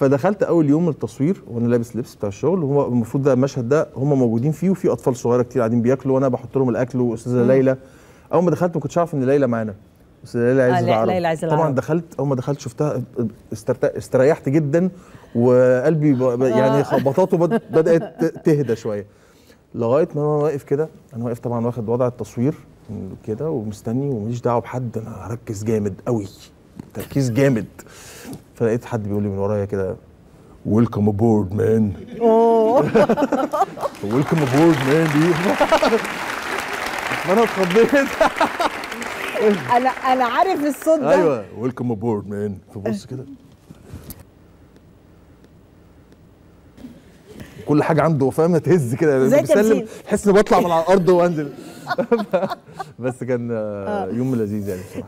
فدخلت اول يوم التصوير وانا لابس لبس بتاع الشغل وهو المفروض ده المشهد ده هم موجودين فيه وفي اطفال صغيره كتير قاعدين بياكلوا وانا بحط لهم الاكل واستاذه ليلى اول ما دخلت ما كنتش عارف ان ليلى معانا استاذه ليلى آه، عز لا- العرب ليلى عز طبعا العرب. دخلت اول ما دخلت شفتها استرت... استريحت جدا وقلبي ب... ب- يعني خبطاته بد... بدات ت- تهدى شويه لغايه ما انا واقف كده انا واقف طبعا واخد وضع التصوير كده ومستني وماليش دعوه بحد انا هركز جامد قوي تركيز جامد فلقيت حد بيقول لي من ورايا كده ويلكم ابورد مان ويلكم ابورد مان دي فانا اتخضيت انا انا عارف الصوت ده ايوه ويلكم ابورد مان فبص كده كل حاجه عنده فاهم تهز كده زي بسلم تمثيل. تحس اني بطلع من على الارض وانزل بس كان آه، يوم لذيذ يعني بصراحه